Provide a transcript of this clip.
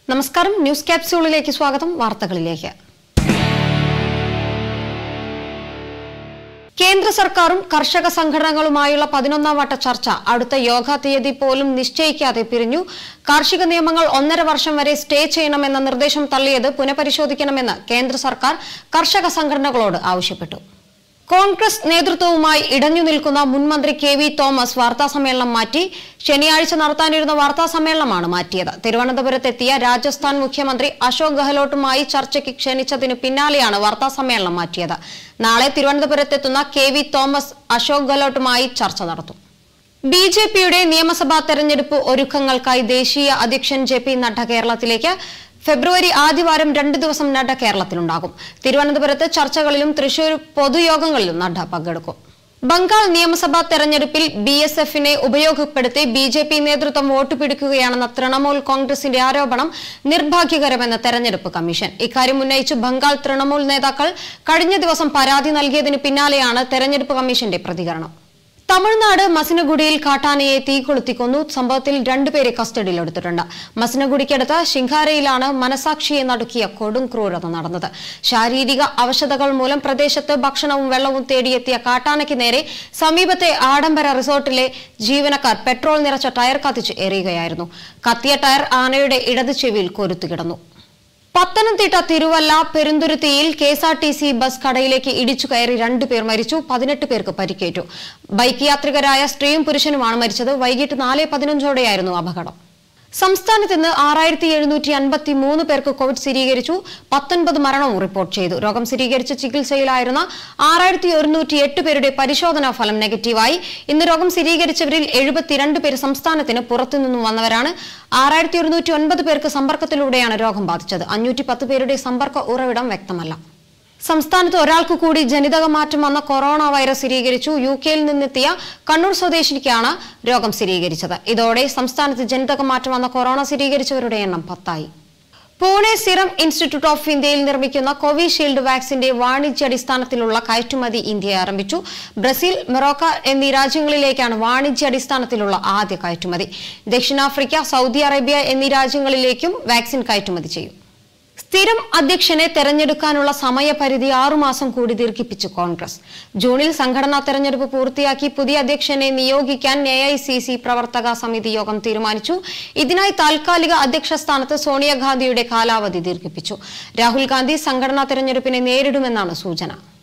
നമസ്കാരം ന്യൂസ് ക്യാപ്സ്യൂളിലേക്ക് സ്വാഗതം വാർത്തകളിലേക്ക് കേന്ദ്ര സർക്കാരും കർഷക സംഘടനകളുമായുള്ള പതിനൊന്നാം വട്ട ചർച്ച അടുത്ത യോഗ തീയതി പോലും നിശ്ചയിക്കാതെ പിരിഞ്ഞു കാർഷിക നിയമങ്ങൾ ഒന്നര വർഷം വരെ സ്റ്റേ ചെയ്യണമെന്ന നിർദ്ദേശം തള്ളിയത് പുനഃപരിശോധിക്കണമെന്ന് കേന്ദ്ര സർക്കാർ കർഷക സംഘടനകളോട് ആവശ്യപ്പെട്ടു കോൺഗ്രസ് നേതൃത്വവുമായി ഇടഞ്ഞു നിൽക്കുന്ന മുൻമന്ത്രി കെ വി തോമസ് വാർത്താസമ്മേളനം മാറ്റി ശനിയാഴ്ച നടത്താനിരുന്ന വാർത്താസമ്മേളനമാണ് മാറ്റിയത് തിരുവനന്തപുരത്തെത്തിയ രാജസ്ഥാൻ മുഖ്യമന്ത്രി അശോക് ഗെഹ്ലോട്ടുമായി ചർച്ചയ്ക്ക് ക്ഷണിച്ചതിന് പിന്നാലെയാണ് വാർത്താസമ്മേളനം മാറ്റിയത് നാളെ തിരുവനന്തപുരത്തെത്തുന്ന കെ വി തോമസ് അശോക് ഗെഹ്ലോട്ടുമായി ചർച്ച നടത്തും ബി ജെ പിയുടെ നിയമസഭാ തെരഞ്ഞെടുപ്പ് ഒരുക്കങ്ങൾക്കായി ദേശീയ അധ്യക്ഷൻ ജെ പി നഡ്ഡ കേരളത്തിലേക്ക് ഫെബ്രുവരി ആദ്യവാരം രണ്ട് ദിവസം നഡ്ഡ കേരളത്തിലുണ്ടാകും തിരുവനന്തപുരത്ത് ചർച്ചകളിലും തൃശൂർ പൊതുയോഗങ്ങളിലും നഡ്ഡ പങ്കെടുക്കും ബംഗാൾ നിയമസഭാ തെരഞ്ഞെടുപ്പിൽ ബി എസ് എഫിനെ ഉപയോഗപ്പെടുത്തി ബി ജെ പി നേതൃത്വം വോട്ട് പിടിക്കുകയാണെന്ന തൃണമൂൽ കോൺഗ്രസിന്റെ ആരോപണം നിർഭാഗ്യകരമെന്ന് തെരഞ്ഞെടുപ്പ് കമ്മീഷൻ ഇക്കാര്യം ഉന്നയിച്ച് ബംഗാൾ തൃണമൂൽ നേതാക്കൾ കഴിഞ്ഞ ദിവസം പരാതി നൽകിയതിന് പിന്നാലെയാണ് തെരഞ്ഞെടുപ്പ് കമ്മീഷന്റെ പ്രതികരണം തമിഴ്നാട് മസിനഗുഡിയിൽ കാട്ടാനയെ തീ കൊളുത്തിക്കൊന്നു സംഭവത്തിൽ രണ്ടുപേരെ കസ്റ്റഡിയിലെടുത്തിട്ടുണ്ട് മസിനഗുഡിക്കടുത്ത് ശിങ്കാരയിലാണ് മനസാക്ഷിയെ നടുക്കിയ കൊടും ക്രൂരത നടന്നത് ശാരീരിക അവശതകൾ മൂലം പ്രദേശത്ത് ഭക്ഷണവും വെള്ളവും തേടിയെത്തിയ കാട്ടാനയ്ക്ക് നേരെ സമീപത്തെ ആഡംബര റിസോർട്ടിലെ ജീവനക്കാർ പെട്രോൾ നിറച്ച ടയർ കത്തിച്ച് എറിയുകയായിരുന്നു കത്തിയ ടയർ ആനയുടെ ഇടത് ചെവിയിൽ കൊരുത്തുകിടന്നു പത്തനംതിട്ട തിരുവല്ല പെരുന്തുരുത്തിയിൽ K S R T C bus കടയിലേക്ക് ഇടിച്ചു കയറി രണ്ടുപേർ മരിച്ചു പതിനെട്ട് പേർക്ക് പരിക്കേറ്റു ബൈക്ക് യാത്രികരായ സ്ത്രീയും പുരുഷനുമാണ് മരിച്ചത് വൈകിട്ട് നാല് പതിനഞ്ചോടെയായിരുന്നു അപകടം സംസ്ഥാനത്ത് ഇന്ന് ആറായിരത്തി എഴുന്നൂറ്റി അൻപത്തി മൂന്ന് പേർക്ക് കോവിഡ് സ്ഥിരീകരിച്ചു പത്തൊൻപത് മരണവും റിപ്പോർട്ട് ചെയ്തു രോഗം സ്ഥിരീകരിച്ച് ചികിത്സയിലായിരുന്ന ആറായിരത്തി ഒരുന്നൂറ്റി എട്ട് പേരുടെ പരിശോധനാ ഫലം നെഗറ്റീവായി ഇന്ന് രോഗം സ്ഥിരീകരിച്ചവരിൽ എഴുപത്തിരണ്ട് പേര് സംസ്ഥാനത്തിന് പുറത്തുനിന്നും വന്നവരാണ് ആറായിരത്തി ഒരുന്നൂറ്റി ഒൻപത് പേർക്ക് സമ്പർക്കത്തിലൂടെയാണ് രോഗം ബാധിച്ചത് അഞ്ഞൂറ്റി പത്ത് പേരുടെ സമ്പർക്ക ഉറവിടം വ്യക്തമല്ല സംസ്ഥാനത്ത് ഒരാൾക്ക് കൂടി ജനിതക മാറ്റം വന്ന കൊറോണ വൈറസ് സ്ഥിരീകരിച്ചു യു കെയിൽ നിന്നെത്തിയ കണ്ണൂർ സ്വദേശിനിക്കാണ് രോഗം സ്ഥിരീകരിച്ചത് ഇതോടെ സംസ്ഥാനത്ത് ജനിതക മാറ്റം വന്ന കൊറോണ സ്ഥിരീകരിച്ചവരുടെ എണ്ണം പത്തായി പൂനെ സിറം ഇൻസ്റ്റിറ്റ്യൂട്ട് ഓഫ് ഇന്ത്യയിൽ നിർമ്മിക്കുന്ന കോവിഷീൽഡ് വാക്സിന്റെ വാണിജ്യാടിസ്ഥാനത്തിലുള്ള കയറ്റുമതി ഇന്ത്യ ആരംഭിച്ചു ബ്രസീൽ മൊറോക്ക എന്നീ രാജ്യങ്ങളിലേക്കാണ് വാണിജ്യാടിസ്ഥാനത്തിലുള്ള ആദ്യ കയറ്റുമതി ദക്ഷിണാഫ്രിക്ക സൗദി അറേബ്യ എന്നീ രാജ്യങ്ങളിലേക്കും വാക്സിൻ കയറ്റുമതി ചെയ്യും സ്ഥിരം അധ്യക്ഷനെ തെരഞ്ഞെടുക്കാനുള്ള സമയപരിധി ആറുമാസം കൂടി ദീർഘിപ്പിച്ചു കോൺഗ്രസ് ജൂണിൽ സംഘടനാ തെരഞ്ഞെടുപ്പ് പൂർത്തിയാക്കി പുതിയ അധ്യക്ഷനെ നിയോഗിക്കാൻ എ ഐ സി സി പ്രവർത്തക സമിതി യോഗം തീരുമാനിച്ചു ഇതിനായി താൽക്കാലിക അധ്യക്ഷ സ്ഥാനത്ത് സോണിയാഗാന്ധിയുടെ കാലാവധി ദീർഘിപ്പിച്ചു രാഹുൽ ഗാന്ധി സംഘടനാ തെരഞ്ഞെടുപ്പിനെ നേരിടുമെന്നാണ് സൂചന